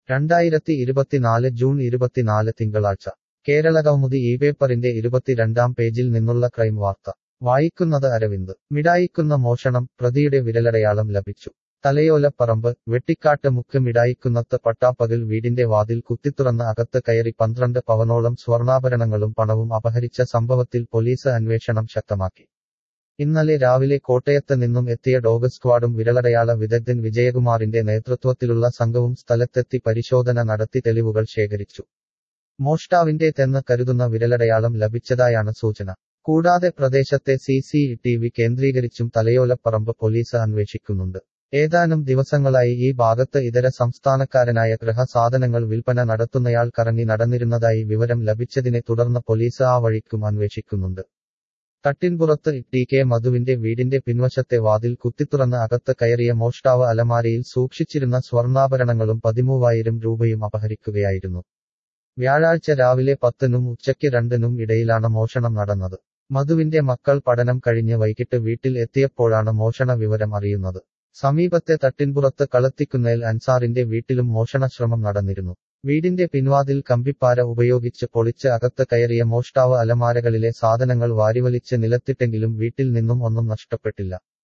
രണ്ടായിരത്തി ഇരുപത്തിനാല് ജൂൺ ഇരുപത്തിനാല് തിങ്കളാഴ്ച കേരളകൗമുദി ഈ പേപ്പറിന്റെ ഇരുപത്തിരണ്ടാം പേജിൽ നിന്നുള്ള ക്രൈം വാർത്ത വായിക്കുന്നത് അരവിന്ദ് മിഠായിക്കുന്ന മോഷണം പ്രതിയുടെ വിരലടയാളം ലഭിച്ചു തലയോലപ്പറമ്പ് വെട്ടിക്കാട്ട് മുക്ക് മിഠായിക്കുന്നത്ത് പട്ടാപ്പകൽ വീടിന്റെ വാതിൽ കുത്തിത്തുറന്ന് അകത്ത് കയറി പന്ത്രണ്ട് പവനോളം സ്വർണ്ണാഭരണങ്ങളും പണവും അപഹരിച്ച സംഭവത്തിൽ പോലീസ് അന്വേഷണം ശക്തമാക്കി ഇന്നലെ രാവിലെ കോട്ടയത്ത് നിന്നും എത്തിയ ഡോഗ് സ്ക്വാഡും വിരലടയാള വിദഗ്ധൻ വിജയകുമാറിന്റെ നേതൃത്വത്തിലുള്ള സംഘവും സ്ഥലത്തെത്തി പരിശോധന നടത്തി തെളിവുകൾ ശേഖരിച്ചു മോഷ്ടാവിന്റെ തെന്ന് കരുതുന്ന വിരലടയാളം ലഭിച്ചതായാണ് സൂചന കൂടാതെ പ്രദേശത്തെ സി സി ടി വി കേന്ദ്രീകരിച്ചും തലയോലപ്പറമ്പ് പോലീസ് അന്വേഷിക്കുന്നുണ്ട് ഏതാനും ദിവസങ്ങളായി ഈ ഭാഗത്ത് ഇതര സംസ്ഥാനക്കാരനായ ഗൃഹസാധനങ്ങൾ വിൽപ്പന നടത്തുന്നയാൾ കറങ്ങി നടന്നിരുന്നതായി വിവരം ലഭിച്ചതിനെ തുടർന്ന് പോലീസ് ആ വഴിക്കും അന്വേഷിക്കുന്നുണ്ട് തട്ടിൻപുറത്ത് ടി കെ മധുവിന്റെ വീടിന്റെ പിൻവശത്തെ വാതിൽ കുത്തിത്തുറന്ന് അകത്ത് കയറിയ മോഷ്ടാവ് അലമാരയിൽ സൂക്ഷിച്ചിരുന്ന സ്വർണ്ണാഭരണങ്ങളും പതിമൂവായിരം രൂപയും അപഹരിക്കുകയായിരുന്നു വ്യാഴാഴ്ച രാവിലെ പത്തിനും ഉച്ചയ്ക്ക് രണ്ടിനും ഇടയിലാണ് മോഷണം നടന്നത് മധുവിന്റെ മക്കൾ പഠനം കഴിഞ്ഞ് വൈകിട്ട് വീട്ടിൽ എത്തിയപ്പോഴാണ് മോഷണ വിവരം അറിയുന്നത് സമീപത്തെ തട്ടിൻപുറത്ത് കളത്തിക്കുന്നേൽ അൻസാറിന്റെ വീട്ടിലും മോഷണശ്രമം നടന്നിരുന്നു വീടിന്റെ പിൻവാതിൽ കമ്പിപ്പാര ഉപയോഗിച്ച് പൊളിച്ച് അകത്ത് കയറിയ മോഷ്ടാവ് അലമാരകളിലെ സാധനങ്ങൾ വാരിവലിച്ച് നിലത്തിട്ടെങ്കിലും വീട്ടിൽ നിന്നും ഒന്നും നഷ്ടപ്പെട്ടില്ല